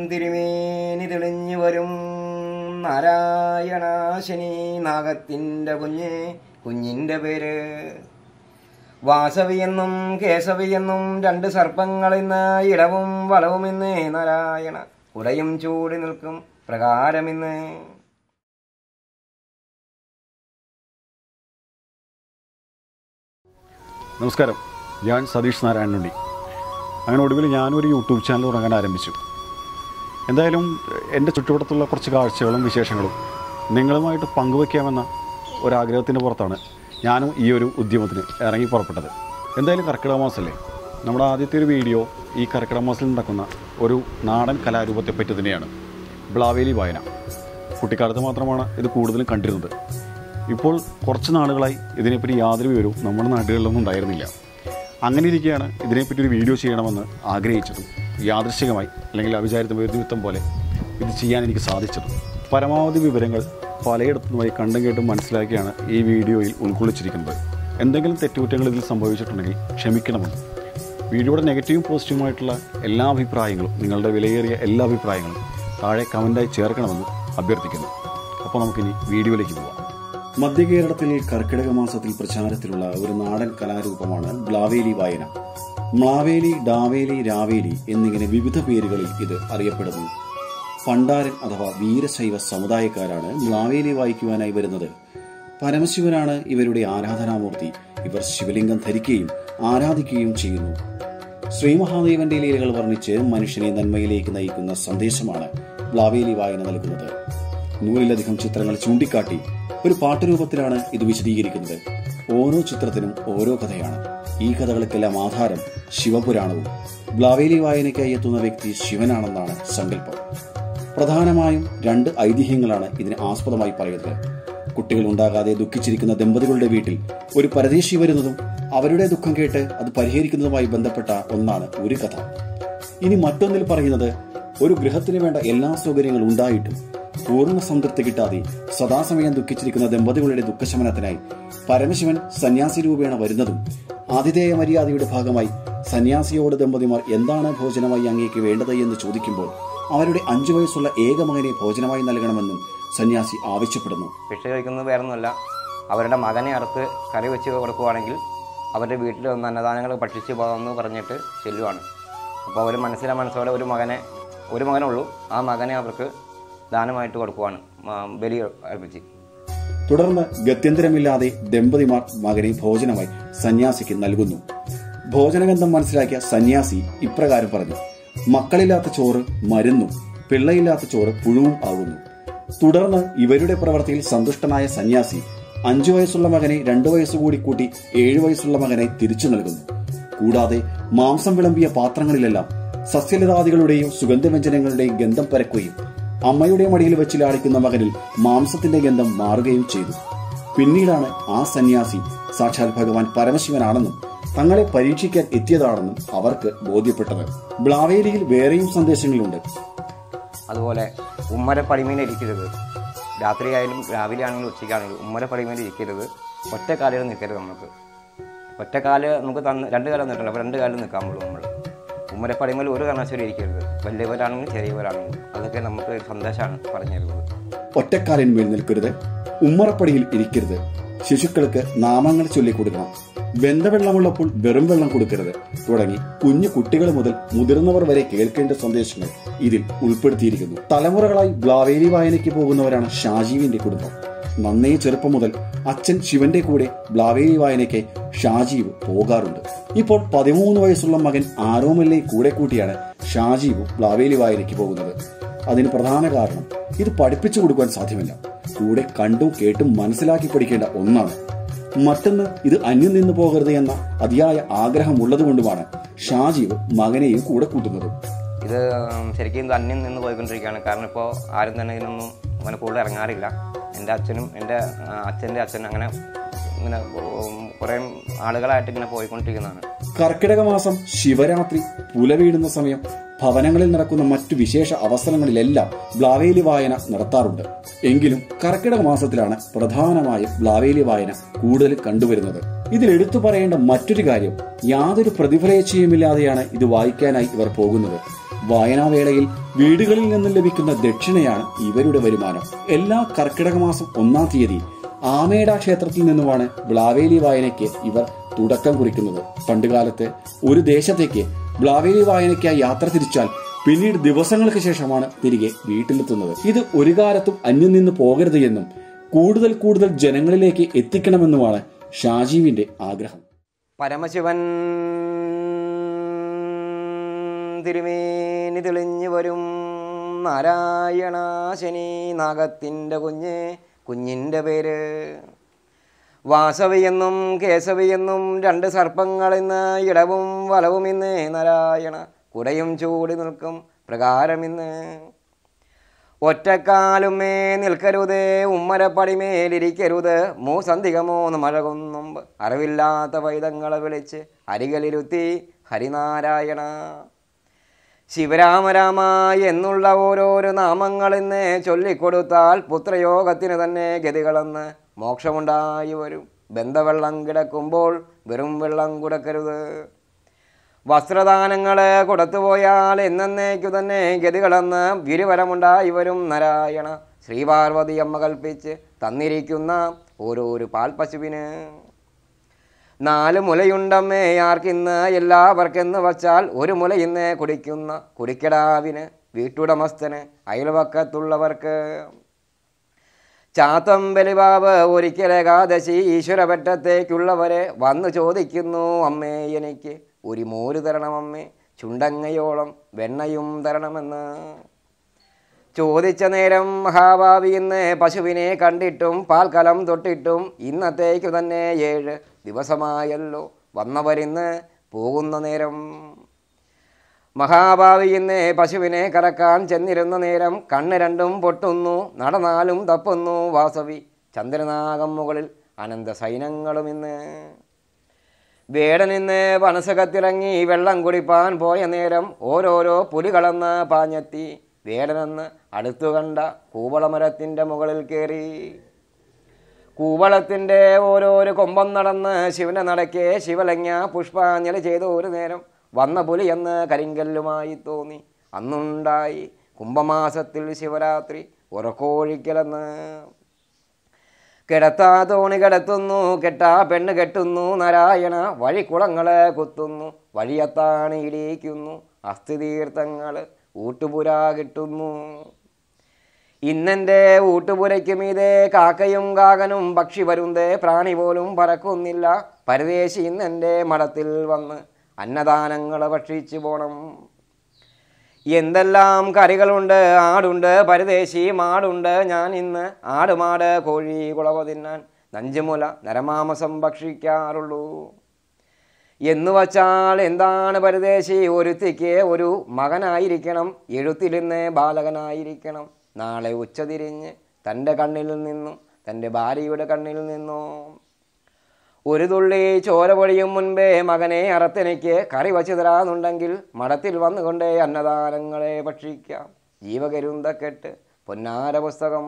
തിരുമേനി തെളിഞ്ഞു വരും നാരായണാശനി നാഗത്തിൻ്റെ കുഞ്ഞ് കുഞ്ഞിൻ്റെ പേര് വാസവിയെന്നും കേശവിയെന്നും രണ്ട് സർപ്പങ്ങളിന്ന് ഇടവും വളവുമിന്ന് നാരായണ ഉടയും ചൂടി നിൽക്കും പ്രകാരമിന്ന് നമസ്കാരം ഞാൻ സതീഷ് നാരായണനുണ്ടി അങ്ങനെ ഒടുവിൽ ഞാനൊരു യൂട്യൂബ് ചാനൽ തുടങ്ങാൻ ആരംഭിച്ചു എന്തായാലും എൻ്റെ ചുറ്റുവട്ടത്തുള്ള കുറച്ച് കാഴ്ചകളും വിശേഷങ്ങളും നിങ്ങളുമായിട്ട് പങ്കുവയ്ക്കാമെന്ന ഒരാഗ്രഹത്തിൻ്റെ പുറത്താണ് ഞാനും ഈ ഒരു ഉദ്യമത്തിന് ഇറങ്ങി പുറപ്പെട്ടത് എന്തായാലും കർക്കിടക മാസമല്ലേ നമ്മുടെ ആദ്യത്തെ ഒരു വീഡിയോ ഈ കർക്കിടക മാസത്തിൽ നടക്കുന്ന ഒരു നാടൻ കലാരൂപത്തെ പറ്റി തന്നെയാണ് ബ്ലാവേലി വായന കുട്ടിക്കാലത്ത് മാത്രമാണ് ഇത് കൂടുതലും കണ്ടിരുന്നത് ഇപ്പോൾ കുറച്ച് നാളുകളായി ഇതിനെപ്പറ്റി യാതൊരു വിവരവും നമ്മുടെ നാടുകളിലൊന്നും ഉണ്ടായിരുന്നില്ല അങ്ങനെ ഇരിക്കുകയാണ് ഇതിനെപ്പറ്റി ഒരു വീഡിയോ ചെയ്യണമെന്ന് ആഗ്രഹിച്ചതും യാദൃശികമായി അല്ലെങ്കിൽ അവിചാരിത വിരുദ്ധം പോലെ ഇത് ചെയ്യാൻ എനിക്ക് സാധിച്ചതും പരമാവധി വിവരങ്ങൾ പലയിടത്തു നിന്നുമായി കണ്ടും കേട്ടും മനസ്സിലാക്കിയാണ് ഈ വീഡിയോയിൽ ഉൾക്കൊള്ളിച്ചിരിക്കുന്നത് എന്തെങ്കിലും തെറ്റുകുറ്റങ്ങൾ ഇതിൽ സംഭവിച്ചിട്ടുണ്ടെങ്കിൽ ക്ഷമിക്കണമെന്ന് വീഡിയോയുടെ നെഗറ്റീവും പോസിറ്റീവുമായിട്ടുള്ള എല്ലാ അഭിപ്രായങ്ങളും നിങ്ങളുടെ വിലയേറിയ എല്ലാ അഭിപ്രായങ്ങളും താഴെ കമൻറ്റായി ചേർക്കണമെന്ന് അഭ്യർത്ഥിക്കുന്നു അപ്പോൾ നമുക്കിനി വീഡിയോയിലേക്ക് പോവാം മധ്യകേരളത്തിലെ കർക്കിടക മാസത്തിൽ പ്രചാരത്തിലുള്ള ഒരു നാടൻ കലാരൂപമാണ് ബ്ലാവേലി വായന മ്ലാവേലി ഡാവേലി രാവേലി എന്നിങ്ങനെ വിവിധ പേരുകളിൽ ഇത് അറിയപ്പെടുന്നു പണ്ടാരൻ അഥവാ വീരശൈവ സമുദായക്കാരാണ് മ്ലാവേലി വായിക്കുവാനായി വരുന്നത് പരമശിവനാണ് ഇവരുടെ ആരാധനാമൂർത്തി ഇവർ ശിവലിംഗം ധരിക്കുകയും ആരാധിക്കുകയും ചെയ്യുന്നു ശ്രീമഹാദേവന്റെ ലീലകൾ വർണ്ണിച്ച് മനുഷ്യനെ നന്മയിലേക്ക് നയിക്കുന്ന സന്ദേശമാണ് ബ്ലാവേലി വായന നൽകുന്നത് നൂറിലധികം ചിത്രങ്ങൾ ചൂണ്ടിക്കാട്ടി ഒരു പാട്ടുരൂപത്തിലാണ് ഇത് വിശദീകരിക്കുന്നത് ഓരോ ചിത്രത്തിനും ഓരോ കഥയാണ് ഈ കഥകൾക്കെല്ലാം ആധാരം ശിവപുരാണവും ബ്ലാവേലി വായനയ്ക്കായി എത്തുന്ന വ്യക്തി ശിവനാണെന്നാണ് സങ്കല്പം പ്രധാനമായും രണ്ട് ഐതിഹ്യങ്ങളാണ് ഇതിന് ആസ്പദമായി പറയുന്നത് കുട്ടികൾ ഉണ്ടാകാതെ ദുഃഖിച്ചിരിക്കുന്ന ദമ്പതികളുടെ വീട്ടിൽ ഒരു പരദേശി വരുന്നതും അവരുടെ ദുഃഖം കേട്ട് അത് പരിഹരിക്കുന്നതുമായി ബന്ധപ്പെട്ട ഒന്നാണ് ഒരു കഥ ഇനി മറ്റൊന്നിൽ പറയുന്നത് ഒരു ഗൃഹത്തിന് വേണ്ട എല്ലാ സൗകര്യങ്ങളും ഉണ്ടായിട്ടും പൂർണ്ണ സംതൃപ്തി കിട്ടാതെ സദാസമയം ദുഃഖിച്ചിരിക്കുന്ന ദമ്പതികളുടെ ദുഃഖശമനത്തിനായി പരമശിവൻ സന്യാസി രൂപേണ വരുന്നതും ആതിഥേയ മര്യാദയുടെ ഭാഗമായി സന്യാസിയോട് ദമ്പതിമാർ എന്താണ് ഭോജനമായി അങ്ങേക്ക് വേണ്ടത് എന്ന് ചോദിക്കുമ്പോൾ അവരുടെ അഞ്ചു വയസ്സുള്ള ഏക മകനെ ഭോജനമായി നൽകണമെന്നും സന്യാസി ആവശ്യപ്പെടുന്നു ഭിക്ഷ ചോദിക്കുന്നത് വേറൊന്നുമല്ല അവരുടെ മകനെ അറുത്ത് കറി വെച്ച് കൊടുക്കുവാണെങ്കിൽ അവരുടെ വീട്ടിൽ വന്ന് അന്നദാനങ്ങൾ ഭക്ഷിച്ച് പോകാമെന്ന് പറഞ്ഞിട്ട് ചെല്ലുവാണ് അപ്പോൾ അവർ മനസ്സിലെ മനസ്സോടെ ഒരു മകനെ ഒരു മകനുള്ളൂ ആ മകനെ അവർക്ക് ദാനമായിട്ട് കൊടുക്കുവാണ് ആ, ബലി അർപ്പിച്ച് തുടർന്ന് ഗത്യന്തരമില്ലാതെ ദമ്പതിമാർ മകനെ ഭോജനമായി സന്യാസിക്ക് നൽകുന്നു ഭോജനഗന്ധം മനസ്സിലാക്കിയ സന്യാസി ഇപ്രകാരം പറഞ്ഞു മക്കളില്ലാത്ത ചോറ് മരുന്നും പിള്ളയില്ലാത്ത ചോറ് പുഴുവും ആകുന്നു തുടർന്ന് ഇവരുടെ പ്രവൃത്തിയിൽ സന്തുഷ്ടനായ സന്യാസി അഞ്ചു വയസ്സുള്ള മകനെ രണ്ടു വയസ്സുകൂടി കൂട്ടി ഏഴു വയസ്സുള്ള മകനെ തിരിച്ചു നൽകുന്നു കൂടാതെ മാംസം വിളമ്പിയ പാത്രങ്ങളിലെല്ലാം സസ്യലതാദികളുടെയും സുഗന്ധവ്യഞ്ജനങ്ങളുടെയും ഗന്ധം പരക്കുകയും അമ്മയുടെ മടിയിൽ വെച്ച് ലാളിക്കുന്ന മകനിൽ മാംസത്തിന്റെ ഗന്ധം മാറുകയും ചെയ്തു പിന്നീടാണ് ആ സന്യാസി സാക്ഷാൽ ഭഗവാൻ പരമശിവനാണെന്നും തങ്ങളെ പരീക്ഷിക്കാൻ എത്തിയതാണെന്നും അവർക്ക് ബോധ്യപ്പെട്ടത് ബ്ലാവേലിയിൽ വേറെയും സന്ദേശങ്ങളുണ്ട് അതുപോലെ ഉമ്മര പടിമേൽ ഇരിക്കരുത് രാത്രിയായാലും രാവിലെ ആണെങ്കിലും ഉച്ചയ്ക്കാണെങ്കിലും ഉമ്മര പടിമേൽ ഇരിക്കരുത് ഒറ്റ കാലിൽ നിൽക്കരുത് നമുക്ക് ഒറ്റ കാല് നമുക്ക് തന്ന് രണ്ട് കാലം നിൽക്കണം അപ്പോൾ രണ്ട് കാലം നിൽക്കാൻ പറ്റുള്ളൂ നമ്മൾ ഉമ്മര പടിമേൽ ഒരു കാരണവശാലും ഇരിക്കരുത് വലിയവരാണെങ്കിലും ചെറിയവരാണെങ്കിലും അതൊക്കെ നമുക്ക് ഒരു സന്ദേശമാണ് പറഞ്ഞു തരുന്നത് ഒറ്റക്കാലിന്മേൽ നിൽക്കരുത് ഉമ്മറപ്പടിയിൽ ഇരിക്കരുത് ശിശുക്കൾക്ക് നാമങ്ങൾ ചൊല്ലിക്കൊടുക്കണം വെന്തവെള്ളമുള്ളപ്പോൾ വെറും വെള്ളം കൊടുക്കരുത് തുടങ്ങി കുഞ്ഞു കുട്ടികൾ മുതൽ മുതിർന്നവർ വരെ കേൾക്കേണ്ട സന്ദേശങ്ങൾ ഇതിൽ ഉൾപ്പെടുത്തിയിരിക്കുന്നു തലമുറകളായി ബ്ലാവേലി വായനയ്ക്ക് പോകുന്നവരാണ് ഷാജീവിന്റെ കുടുംബം നന്നേ ചെറുപ്പം മുതൽ അച്ഛൻ ശിവന്റെ കൂടെ ബ്ലാവേലി വായനയ്ക്ക് ഷാജീവ് പോകാറുണ്ട് ഇപ്പോൾ പതിമൂന്ന് വയസ്സുള്ള മകൻ ആരോമലിനെ കൂടെ കൂട്ടിയാണ് ഷാജീവ് ബ്ലാവേലി വായനയ്ക്ക് പോകുന്നത് അതിന് പ്രധാന കാരണം ഇത് പഠിപ്പിച്ചു കൊടുക്കാൻ സാധ്യമല്ല കൂടെ കണ്ടും കേട്ടും മനസ്സിലാക്കി പഠിക്കേണ്ട ഒന്നാണ് മറ്റൊന്ന് ഇത് അന്യം നിന്ന് പോകരുത് എന്ന അതിയായ ആഗ്രഹമുള്ളതുകൊണ്ടുമാണ് ഷാജീവ് മകനെയും കൂടെ കൂട്ടുന്നത് ഇത് ശരിക്കും ഇത് അന്യം നിന്ന് പോയിക്കൊണ്ടിരിക്കുകയാണ് കാരണം ഇപ്പോൾ ആരും തന്നെ ഇതിനൊന്നും അങ്ങനെ കൂടുതൽ ഇറങ്ങാറില്ല എൻ്റെ അച്ഛനും എൻ്റെ ആ, അച്ഛൻ്റെ അച്ഛനും അങ്ങനെ ഇങ്ങനെ ഉം, കുറേ ആളുകളായിട്ട് ഇങ്ങനെ പോയിക്കൊണ്ടിരിക്കുന്നതാണ് കർക്കിടക മാസം ശിവരാത്രി പുല വീഴുന്ന സമയം ഭവനങ്ങളിൽ നടക്കുന്ന മറ്റു വിശേഷ അവസരങ്ങളിലെല്ലാം ബ്ലാവേലി വായന നടത്താറുണ്ട് എങ്കിലും കർക്കിടക മാസത്തിലാണ് പ്രധാനമായും ബ്ലാവേലി വായന കൂടുതൽ കണ്ടുവരുന്നത് ഇതിൽ എടുത്തു പറയേണ്ട മറ്റൊരു കാര്യം യാതൊരു പ്രതിഫലേച്ഛയുമില്ലാതെയാണ് ഇത് വായിക്കാനായി ഇവർ പോകുന്നത് വായനാവേളയിൽ വീടുകളിൽ നിന്നും ലഭിക്കുന്ന ദക്ഷിണയാണ് ഇവരുടെ വരുമാനം എല്ലാ കർക്കിടക മാസം ഒന്നാം തീയതി ആമേട ക്ഷേത്രത്തിൽ നിന്നുമാണ് ബ്ലാവേലി വായനയ്ക്ക് ഇവർ തുടക്കം കുറിക്കുന്നത് പണ്ടുകാലത്ത് ഒരു ദേശത്തേക്ക് ബ്ലാവേലി വായനയ്ക്കായി യാത്ര തിരിച്ചാൽ പിന്നീട് ദിവസങ്ങൾക്ക് ശേഷമാണ് തിരികെ വീട്ടിലെത്തുന്നത് ഇത് ഒരു കാലത്തും അന്യം നിന്ന് പോകരുത് എന്നും കൂടുതൽ കൂടുതൽ ജനങ്ങളിലേക്ക് എത്തിക്കണമെന്നുമാണ് ഷാജീവിന്റെ ആഗ്രഹം പരമശിവൻ തിരുമേനി തെളിഞ്ഞു വരും നാരായണ ശനി നാഗത്തിൻ്റെ കുഞ്ഞ് കുഞ്ഞിൻ്റെ പേര് വാസവിയെന്നും കേശവിയെന്നും രണ്ട് സർപ്പങ്ങളിന്ന് ഇടവും വലവും ഇന്ന് നാരായണ കുടയും ചൂടി നിൽക്കും പ്രകാരമിന്ന് ഒറ്റക്കാലുമേ നിൽക്കരുത് ഉമ്മരപ്പടിമേലിരിക്കരുത് മൂസന്ധികമോന്ന് മഴകുന്നുമ്പ് അറിവില്ലാത്ത വൈദങ്ങളെ വിളിച്ച് അരികളിരുത്തി ഹരിനാരായണ ശിവരാമരാമ എന്നുള്ള ഓരോരോ നാമങ്ങളിന്ന് ചൊല്ലിക്കൊടുത്താൽ പുത്രയോഗത്തിന് തന്നെ ഗതികളെന്ന് മോക്ഷമുണ്ടായി വരും ബന്ധവെള്ളം കിടക്കുമ്പോൾ വെറും വെള്ളം കുടക്കരുത് വസ്ത്രദാനങ്ങൾ കൊടുത്തുപോയാൽ എന്നേക്കു തന്നെ ഗതികളെന്ന് ഗിരിവരമുണ്ടായി വരും നാരായണ ശ്രീപാർവതി അമ്മ കൽപ്പിച്ച് തന്നിരിക്കുന്ന ഓരോരു പാൽപ്പശുവിന് നാല് മുലയുണ്ടമ്മേ ആർക്കിന്ന് എല്ലാവർക്കെന്ന് വച്ചാൽ ഒരു മുല ഇന്ന് കുടിക്കുന്ന കുടിക്കടാവിന് വീട്ടുടമസ്ഥന് അയൽവക്കത്തുള്ളവർക്ക് ചാത്തം ബലിബാബ് ഒരിക്കൽ ഏകാദശി ഈശ്വരപറ്റത്തേക്കുള്ളവരെ വന്നു ചോദിക്കുന്നു അമ്മേ എനിക്ക് ഒരു മോര് തരണം അമ്മേ ചുണ്ടങ്ങയോളം വെണ്ണയും തരണമെന്ന് ചോദിച്ച നേരം മഹാഭാവി ഇന്ന് പശുവിനെ കണ്ടിട്ടും പാൽക്കലം തൊട്ടിട്ടും ഇന്നത്തേക്കു തന്നെ ഏഴ് ദിവസമായല്ലോ വന്നവരിന്ന് പോകുന്ന നേരം മഹാഭാവി ഇന്ന് പശുവിനെ കറക്കാൻ ചെന്നിരുന്ന നേരം കണ്ണ് രണ്ടും പൊട്ടുന്നു നടന്നാലും തപ്പുന്നു വാസവി ചന്ദ്രനാഗം മുകളിൽ അനന്ത സൈന്യങ്ങളും ഇന്ന് വേടനിന്ന് വനസകത്തിറങ്ങി വെള്ളം കുടിപ്പാൻ പോയ നേരം ഓരോരോ പുലികളെന്ന് പാഞ്ഞെത്തി വേടനെന്ന് അടുത്തു കണ്ട കൂവളമരത്തിൻ്റെ മുകളിൽ കയറി കൂവളത്തിൻ്റെ ഓരോരോ കൊമ്പം നടന്ന് ശിവനെ നടക്കെ ശിവലങ്ങ പുഷ്പാഞ്ജലി ചെയ്ത ഒരു നേരം വന്ന പുലി എന്ന് കരിങ്കല്ലുമായി തോന്നി അന്നുണ്ടായി കുംഭമാസത്തിൽ ശിവരാത്രി ഉറക്കോഴിക്കലെന്ന് കിടത്താ തോണി കിടത്തുന്നു കെട്ടാ പെണ്ണ് കെട്ടുന്നു നാരായണ വഴിക്കുളങ്ങളെ കുത്തുന്നു വഴിയത്താണ് ഇടിയിക്കുന്നു അസ്ഥിതീർത്ഥങ്ങൾ ഊട്ടുപുര കിട്ടുന്നു ഇന്നെൻ്റെ ഊട്ടുപുരയ്ക്ക് മീതെ കാക്കയും കാകനും പക്ഷി വരുന്നേ പ്രാണി പോലും പറക്കുന്നില്ല പരദേശി ഇന്നെൻ്റെ മഠത്തിൽ വന്ന് അന്നദാനങ്ങൾ ഭക്ഷിച്ചു പോണം എന്തെല്ലാം കറികളുണ്ട് ആടുണ്ട് പരദേശി മാടുണ്ട് ഞാൻ ഇന്ന് ആടുമാട് കോഴി കുളവ തിന്നാൻ നഞ്ചുമുല നരമാമസം ഭക്ഷിക്കാറുള്ളൂ എന്നു വച്ചാൽ എന്താണ് പരദേശി ഒരുത്തിക്ക് ഒരു മകനായിരിക്കണം എഴുത്തിലിന്ന് ബാലകനായിരിക്കണം നാളെ ഉച്ചതിരിഞ്ഞ് തൻ്റെ കണ്ണിൽ നിന്നും തൻ്റെ ഭാര്യയുടെ കണ്ണിൽ നിന്നും ഒരു തുള്ളി ചോര പൊഴിയും മുൻപേ മകനെ അറത്തെനിക്ക് കറി വച്ചു തരാന്നുണ്ടെങ്കിൽ മഠത്തിൽ വന്നുകൊണ്ടേ അന്നദാനങ്ങളെ ഭക്ഷിക്കാം ജീവകരുന്തക്കെട്ട് പൊന്നാര പുസ്തകം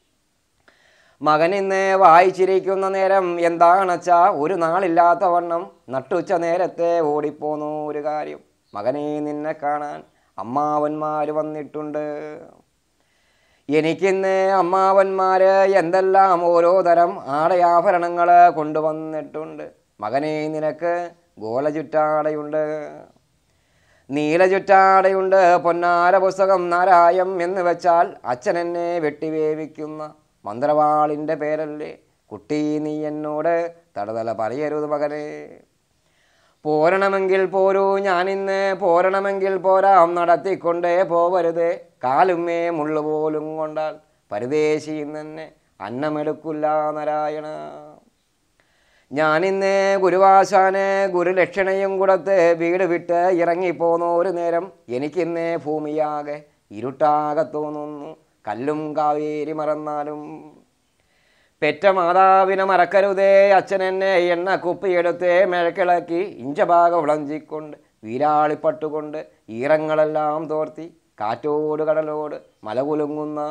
മകൻ ഇന്ന് വായിച്ചിരിക്കുന്ന നേരം എന്താണച്ചാ ഒരു നാളില്ലാത്ത വണ്ണം നട്ടുച്ച നേരത്തെ ഓടിപ്പോന്നു ഒരു കാര്യം മകനെ നിന്നെ കാണാൻ അമ്മാവന്മാർ വന്നിട്ടുണ്ട് എനിക്കിന്ന് അമ്മാവന്മാര് എന്തെല്ലാം ഓരോ തരം ആടയാഭരണങ്ങൾ കൊണ്ടുവന്നിട്ടുണ്ട് മകനെ നിനക്ക് ഗോല ചുറ്റാടയുണ്ട് നീല ചുറ്റാടയുണ്ട് പൊന്നാര പുസ്തകം നാരായം എന്ന് വെച്ചാൽ അച്ഛൻ എന്നെ വെട്ടിവേവിക്കുന്ന മന്ത്രവാളിൻ്റെ പേരല്ലേ കുട്ടി നീ എന്നോട് തടതല പറയരുത് മകനെ പോരണമെങ്കിൽ പോരൂ ഞാനിന്ന് പോരണമെങ്കിൽ പോരാം നടത്തിക്കൊണ്ടേ പോവരുത് കാലുമേ മുള്ളുപോലും കൊണ്ടാൽ പരദേശി തന്നെ അന്നമെടുക്കില്ല നാരായണ ഞാനിന്ന് ഗുരുവാശാന് ഗുരുലക്ഷണയും കൊടുത്ത് വീട് വിട്ട് ഇറങ്ങിപ്പോന്ന ഒരു നേരം എനിക്കിന്ന് ഭൂമിയാകെ ഇരുട്ടാകെ തോന്നുന്നു കല്ലും കാവേരി മറന്നാലും പെറ്റ മാതാവിനെ മറക്കരുതേ അച്ഛൻ എന്നെ എണ്ണ കുപ്പിയെടുത്ത് മേഴക്കിളക്കി ഇഞ്ചഭാഗം വിളഞ്ചിക്കൊണ്ട് വീരാളിപ്പട്ടുകൊണ്ട് ഈറങ്ങളെല്ലാം തോർത്തി കാറ്റോട് കടലോട് മലകുലുങ്ങുന്ന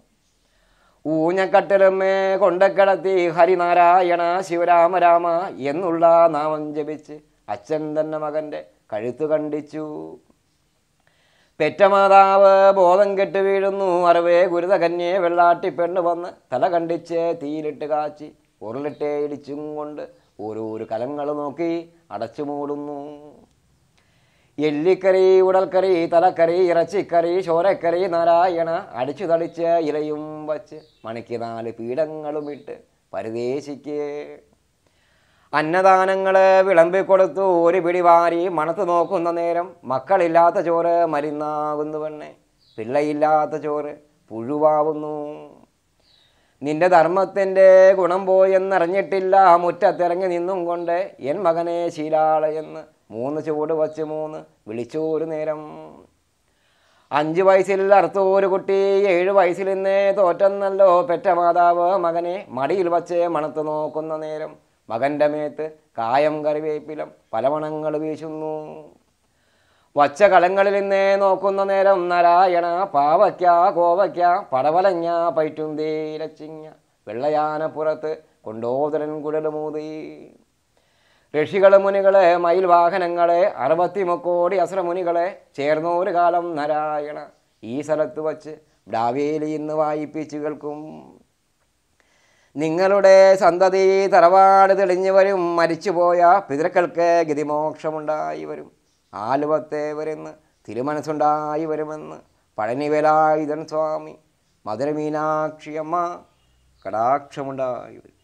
ഊഞ്ഞക്കട്ടിലമ്മേ കൊണ്ടക്കിടത്തി ഹരിനാരായണ ശിവരാമ രാമ എന്നുള്ള നാമം ജപിച്ച് അച്ഛൻ തന്നെ മകൻ്റെ കഴുത്ത് കണ്ടിച്ചു പെറ്റമാതാവ് ബോധം കെട്ട് വീഴുന്നു അറിവേ ഗുരുതകന്യെ വെള്ളാട്ടി പെണ്ണ് വന്ന് തല കണ്ടിച്ച് തീയിലിട്ട് കാച്ചി ഉരുളിട്ടേ ഇടിച്ചും കൊണ്ട് ഓരോരോ കലങ്ങൾ നോക്കി അടച്ചു മൂടുന്നു എല്ലിക്കറി ഉടൽക്കറി തലക്കറി ഇറച്ചിക്കറി ചോരക്കറി നാരായണ അടിച്ചു തളിച്ച് ഇലയും വച്ച് മണിക്ക് നാല് പീഠങ്ങളും ഇട്ട് പരദേശിക്ക് അന്നദാനങ്ങള് വിളമ്പിക്കൊടുത്തു ഒരു പിടി വാരി മണത്ത് നോക്കുന്ന നേരം മക്കളില്ലാത്ത ചോറ് മരുന്നാകുന്നു പെണ്ണെ പിള്ളയില്ലാത്ത ചോറ് പുഴുവാവുന്നു നിന്റെ ധർമ്മത്തിൻ്റെ ഗുണം പോയെന്നറിഞ്ഞിട്ടില്ല മുറ്റത്തിറങ്ങി നിന്നും കൊണ്ട് എൻ മകനെ ശീലാളയെന്ന് മൂന്ന് ചുവട് വച്ച് മൂന്ന് വിളിച്ചു ഒരു നേരം അഞ്ച് വയസ്സിൽ അറുത്തു ഒരു കുട്ടി ഏഴ് വയസ്സിൽ നിന്നേ തോറ്റെന്നല്ലോ പെറ്റ മാതാവ് മകനെ മടിയിൽ വച്ച് മണത്ത് നോക്കുന്ന നേരം മകൻ്റെ മേത്ത് കായം കറിവേപ്പിലം പലവണങ്ങൾ വീശുന്നു വച്ച കളങ്ങളിൽ നിന്നേ നോക്കുന്ന നേരം നാരായണ പാവയ്ക്ക കോവയ്ക്ക പടവലങ്ങ പൈറ്റുന്തേലച്ചിങ്ങ വെള്ളയാനപ്പുറത്ത് കൊണ്ടോദരൻ കുഴലുമൂതി ഋഷികള് മുനികളെ മയിൽ വാഹനങ്ങളെ അറുപത്തി മുക്കോടി അസുരമുനികളെ ചേർന്നൊരു കാലം നാരായണ ഈ സ്ഥലത്ത് വച്ച് ബ്രാവേലി ഇന്ന് വായിപ്പിച്ചു കേൾക്കും നിങ്ങളുടെ സന്തതി തറവാട് തെളിഞ്ഞു വരും മരിച്ചുപോയ പിതൃക്കൾക്ക് ഗതിമോക്ഷമുണ്ടായി വരും ആലുവത്തെ വരുന്ന് തിരുമനസ്സുണ്ടായി വരുമെന്ന് പഴനിവേലായുധൻ സ്വാമി മധുരമീനാക്ഷിയമ്മ കടാക്ഷമുണ്ടായി വരും